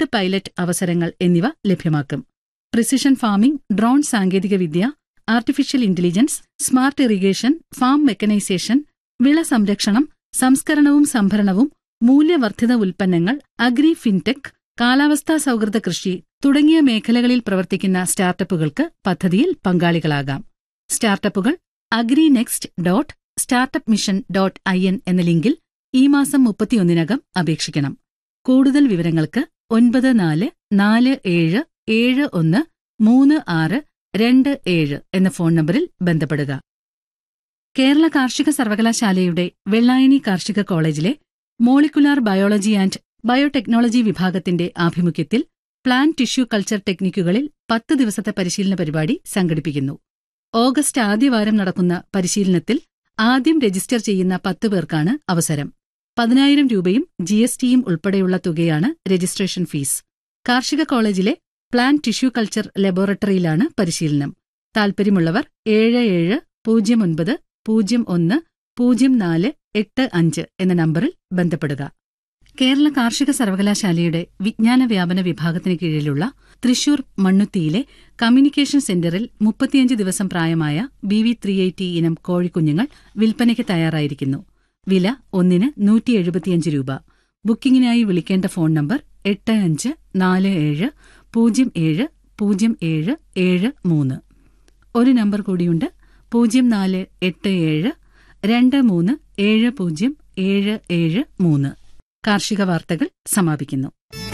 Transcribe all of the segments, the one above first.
field pilot അവസരങ്ങൾ എന്നിവ ലഭ്യമാക്കും പ്രിസിഷൻ ഫാമിംഗ് ഡ്രോൺ സാങ്കേതികവിദ്യ artificial intelligence smart irrigation farm mechanisation വിള സംരക്ഷണം സംസ്കരണവും സംഭരണവും മൂല്യവർദ്ധിത ഉൽപ്പന്നങ്ങൾ അഗ്രി ഫിൻടെക് കാലാവസ്ഥാ സൗഹൃദ കൃഷി തുടങ്ങിയ മേഖലകളിൽ പ്രവർത്തിക്കുന്ന സ്റ്റാർട്ടപ്പുകൾക്ക് പദ്ധതിയിൽ പങ്കാളികളാകാം സ്റ്റാർട്ടപ്പുകൾ agri next dot startup mission dot I N എന്ന ലിങ്കിൽ ഈ മാസം മുപ്പത്തിയൊന്നിനകം അപേക്ഷിക്കണം കൂടുതൽ വിവരങ്ങൾക്ക് ഒൻപത് നാല് നാല് ഏഴ് ഏഴ് ഒന്ന് മൂന്ന് ആറ് രണ്ട് ഏഴ് എന്ന ഫോൺ നമ്പറിൽ ബന്ധപ്പെടുക കേരള കാർഷിക സർവകലാശാലയുടെ വെള്ളായണി കാർഷിക കോളേജിലെ മോളിക്കുലാർ ബയോളജി ആൻഡ് ബയോടെക്നോളജി വിഭാഗത്തിന്റെ ആഭിമുഖ്യത്തിൽ പ്ലാൻ ടിഷ്യൂ കൾച്ചർ ടെക്നിക്കുകളിൽ പത്ത് ദിവസത്തെ പരിശീലന പരിപാടി സംഘടിപ്പിക്കുന്നു ഓഗസ്റ്റ് ആദ്യവാരം നടക്കുന്ന പരിശീലനത്തിൽ ആദ്യം രജിസ്റ്റർ ചെയ്യുന്ന പത്ത് പേർക്കാണ് അവസരം പതിനായിരം രൂപയും ജി എസ് ടിയും ഉൾപ്പെടെയുള്ള തുകയാണ് രജിസ്ട്രേഷൻ ഫീസ് കാർഷിക കോളേജിലെ പ്ലാൻ ടിഷ്യൂ കൾച്ചർ ലബോറട്ടറിയിലാണ് പരിശീലനം താൽപ്പര്യമുള്ളവർ ഏഴ് ഏഴ് പൂജ്യം ഒൻപത് പൂജ്യം ഒന്ന് പൂജ്യം നാല് എട്ട് അഞ്ച് എന്ന നമ്പറിൽ ബന്ധപ്പെടുക കേരള കാർഷിക സർവകലാശാലയുടെ വിജ്ഞാന വ്യാപന വിഭാഗത്തിന് കീഴിലുള്ള തൃശൂർ മണ്ണുത്തിയിലെ കമ്മ്യൂണിക്കേഷൻ സെന്ററിൽ മുപ്പത്തിയഞ്ച് ദിവസം പ്രായമായ ബി വി ത്രീ എയ്റ്റി ഇനം കോഴിക്കുഞ്ഞുങ്ങൾ വിൽപ്പനയ്ക്ക് തയ്യാറായിരിക്കുന്നു വില ഒന്നിന് നൂറ്റി എഴുപത്തിയഞ്ച് രൂപ ബുക്കിംഗിനായി വിളിക്കേണ്ട ഫോൺ നമ്പർ എട്ട് അഞ്ച് നാല് ഏഴ് പൂജ്യം ഏഴ് പൂജ്യം ഏഴ് ഏഴ് മൂന്ന് ഒരു നമ്പർ കൂടിയുണ്ട് പൂജ്യം നാല് എട്ട് ഏഴ് രണ്ട് മൂന്ന് ഏഴ് പൂജ്യം ഏഴ് ഏഴ് മൂന്ന് കാർഷിക വാർത്തകൾ സമാപിക്കുന്നു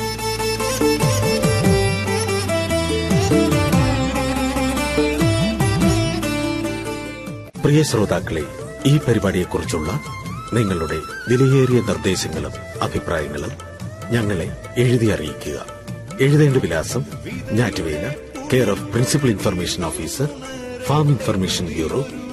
പ്രിയ ശ്രോതാക്കളെ ഈ പരിപാടിയെക്കുറിച്ചുള്ള നിങ്ങളുടെ വിലയേറിയ നിർദ്ദേശങ്ങളും അഭിപ്രായങ്ങളും ഞങ്ങളെ എഴുതി അറിയിക്കുക എഴുതേണ്ട വിലാസം ഞാറ്റുവേല care of principal information officer farm information bureau